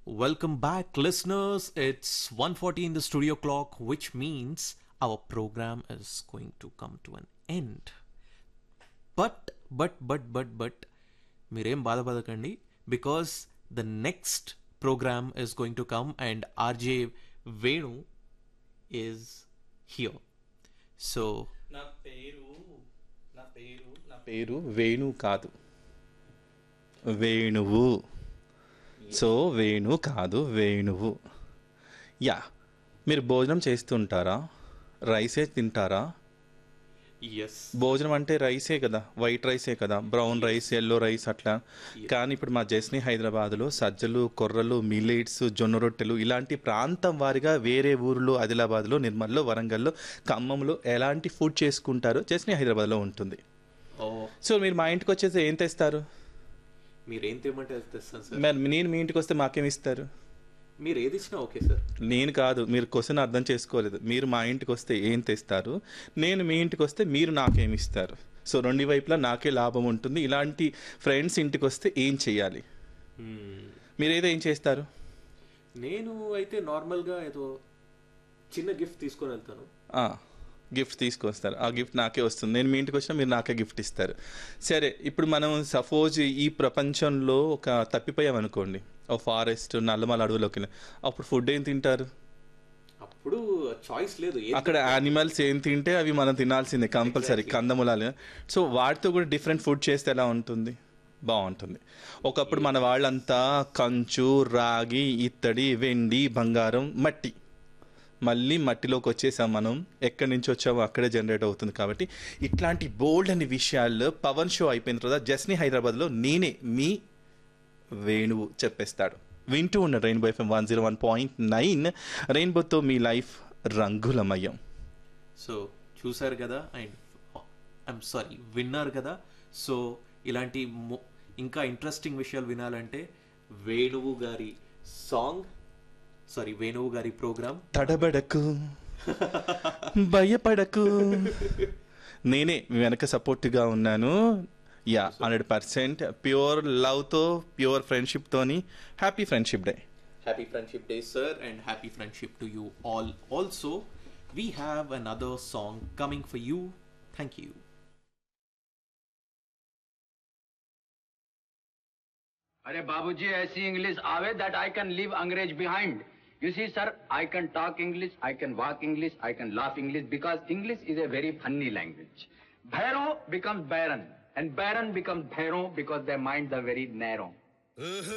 Welcome back, listeners. It's 1:40 in the studio clock, which means our program is going to come to an end. But but but but but మీరేం బాధపడకండి because the next programme is going to come and R J Venu is here so నా పేరు నా పేరు నా పేరు వేణు కాదు వేణువు సో వేణు కాదు వేణువు యా మీరు భోజనం చేస్తుంటారా రైసే తింటారా ఎస్ భోజనం అంటే రైసే కదా వైట్ రైసే కదా బ్రౌన్ రైస్ ఎల్లో రైస్ అట్లా కానీ ఇప్పుడు మా జస్ని హైదరాబాద్లో సజ్జలు కొర్రలు మిల్లెట్స్ జొన్న రొట్టెలు ఇలాంటి ప్రాంతం వారిగా వేరే ఊర్లో ఆదిలాబాద్లో నిర్మల్లో వరంగల్లో ఖమ్మంలో ఎలాంటి ఫుడ్ చేసుకుంటారో జస్ని హైదరాబాద్లో ఉంటుంది ఓ సో మీరు మా ఇంటికి వచ్చేసి ఏం తెస్తారు మీరేం తెమ్మంటే అది తెస్తాను సార్ మరి నేను మీ ఇంటికి వస్తే మాకేం ఇస్తారు మీరు ఏది ఇచ్చినా ఓకే సార్ నేను కాదు మీరు క్వశ్చన్ అర్థం చేసుకోలేదు మీరు మా ఇంటికి వస్తే ఏం తెస్తారు నేను మీ ఇంటికి వస్తే మీరు నాకేం ఇస్తారు సో రెండు వైపులా నాకే లాభం ఉంటుంది ఇలాంటి ఫ్రెండ్స్ ఇంటికి వస్తే ఏం చేయాలి మీరు ఏదో ఏం చేస్తారు నేను అయితే నార్మల్గా ఏదో చిన్న గిఫ్ట్ తీసుకొని వెళ్తాను గిఫ్ట్ తీసుకొస్తారు ఆ గిఫ్ట్ నాకే వస్తుంది నేను మీ ఇంటికి వచ్చినా మీరు నాకే గిఫ్ట్ ఇస్తారు సరే ఇప్పుడు మనం సపోజ్ ఈ ప్రపంచంలో ఒక తప్పిపోయాం అనుకోండి ఓ ఫారెస్ట్ నల్లమల అడవులోకి వెళ్ళాం. అప్పుడు ఫుడ్ ఏం తింటారు అప్పుడు చాయిస్ లేదు ఏది అక్కడ యానిమల్స్ ఏం తింటే అవి మనం తినాల్సిందే కంపల్సరీ కందమూలాలు సో వాటితో కూడా డిఫరెంట్ ఫుడ్ చేస్తే ఎలా ఉంటుంది బాగుంటుంది ఒకప్పుడు మన వాళ్ళంతా కంచు రాగి ఇత్తడి వెండి బంగారం మట్టి మళ్ళీ మట్టిలోకి వచ్చేసాం మనం ఎక్కడి నుంచి వచ్చామో అక్కడే జనరేట్ అవుతుంది కాబట్టి ఇట్లాంటి బోల్డ్ అనే విషయాల్లో పవన్ షో అయిపోయిన తర్వాత జస్ని హైదరాబాద్లో నేనే మీ వేణువు చెప్పేస్తాడు వింటూ ఉన్న rainbow F M one zero one point nine రెయిన్బోతో మీ లైఫ్ రంగులమయం సో చూసారు కదా అండ్ ఐఎమ్ సారీ విన్నారు కదా సో ఇలాంటి మొ- ఇంకా ఇంట్రెస్టింగ్ విషయాలు వినాలంటే వేణువు గారి సాంగ్ సారీ వేణువు గారి ప్రోగ్రామ్ తడబడకు భయపడకు నేనే మీ వెనక సపోర్ట్గా ఉన్నాను యా హండ్రెడ్ పర్సెంట్ ప్యూర్ లవ్తో ప్యూర్ ఫ్రెండ్షిప్తోని happy friendship day happy friendship day sir and happy friendship to you all also we have another song coming for you thank you अरे बाबूजी ऐसी इंग्लिश आवे दैट आई कैन लीव अंग्रेज behind you see sir I can talk English I can walk English I can laugh English because English is a very funny language Bhairo becomes baron and baron becomes Bhairo because their minds are very narrow